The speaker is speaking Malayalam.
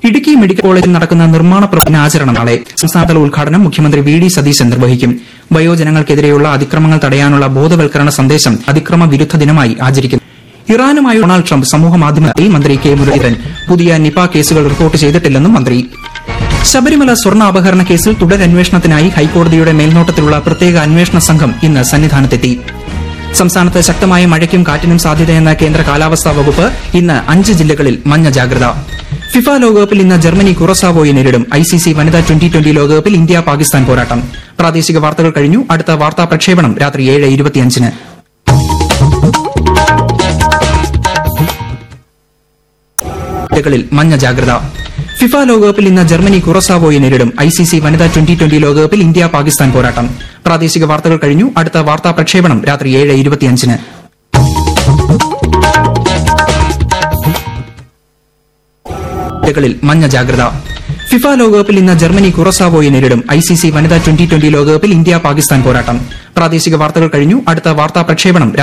ഇടുക്കി മെഡിക്കൽ കോളേജിൽ നടക്കുന്ന നിർമ്മാണ പ്രവർത്തന ആചരണം നാളെ സംസ്ഥാനതല ഉദ്ഘാടനം മുഖ്യമന്ത്രി വി ഡി സതീശൻ നിർവഹിക്കും വയോജനങ്ങൾക്കെതിരെയുള്ള അതിക്രമങ്ങൾ തടയാനുള്ള ബോധവൽക്കരണ സന്ദേശം അതിക്രമ വിരുദ്ധ ദിനമായി ആചരിക്കുന്നു ഇറാനുമായി ഡൊണാൾഡ് ട്രംപ് സമൂഹമാധ്യമങ്ങളിൽ മന്ത്രി കെ മുരളീധരൻ പുതിയ നിപ കേസുകൾ റിപ്പോർട്ട് ചെയ്തിട്ടില്ലെന്നും മന്ത്രി ശബരിമല സ്വർണ്ണ അപഹരണ കേസിൽ തുടരന്വേഷണത്തിനായി ഹൈക്കോടതിയുടെ മേൽനോട്ടത്തിലുള്ള പ്രത്യേക അന്വേഷണ സംഘം ഇന്ന് സന്നിധാനത്തെത്തി സംസ്ഥാനത്ത് ശക്തമായ മഴയ്ക്കും കാറ്റിനും സാധ്യതയെന്ന കേന്ദ്ര കാലാവസ്ഥാ വകുപ്പ് ഇന്ന് അഞ്ച് ജില്ലകളിൽ മഞ്ഞ ജാഗ്രത ഫിഫ ലോകകപ്പിൽ ഇന്ന് ജർമ്മനി കുറസാവോയെ നേരിടും ഐസിസി വനിതാ ട്വന്റി ട്വന്റി ലോകകപ്പിൽ ഇന്ത്യ പാകിസ്ഥാൻ പോരാട്ടം പ്രാദേശിക വാർത്തകൾ കഴിഞ്ഞു അടുത്ത വാർത്താ പ്രക്ഷേപണം രാത്രി ഏഴ് ഇരുപത്തിയഞ്ചിന് ജില്ലകളിൽ മഞ്ഞ ജാഗ്രത ഫിഫ ലോകകപ്പിൽ ഇന്ന് ജർമ്മനി കുറസാവോയെ നേരിടും ഐസിസി വനിതാ ട്വന്റി ട്വന്റി ലോകകപ്പിൽ ഇന്ത്യ പാകിസ്ഥാൻ പോരാട്ടം പ്രാദേശിക വാർത്തകൾ കഴിഞ്ഞു അടുത്ത വാർത്താ പ്രക്ഷേപണം രാത്രി ഏഴ് ഇരുപത്തിയഞ്ചിന് ജില്ലകളിൽ മഞ്ഞ ജാഗ്രത ഫിഫ ലോകകപ്പിൽ ഇന്ന് ജർമ്മനി കുറസാവോയെ നേരിടും ഐസിസി വനിതാ ട്വന്റി ട്വന്റി ലോകകപ്പിൽ ഇന്ത്യ പാകിസ്ഥാൻ പോരാട്ടം പ്രാദേശിക വാർത്തകൾ കഴിഞ്ഞു അടുത്ത വാർത്താ പ്രക്ഷേപണം രാത്രി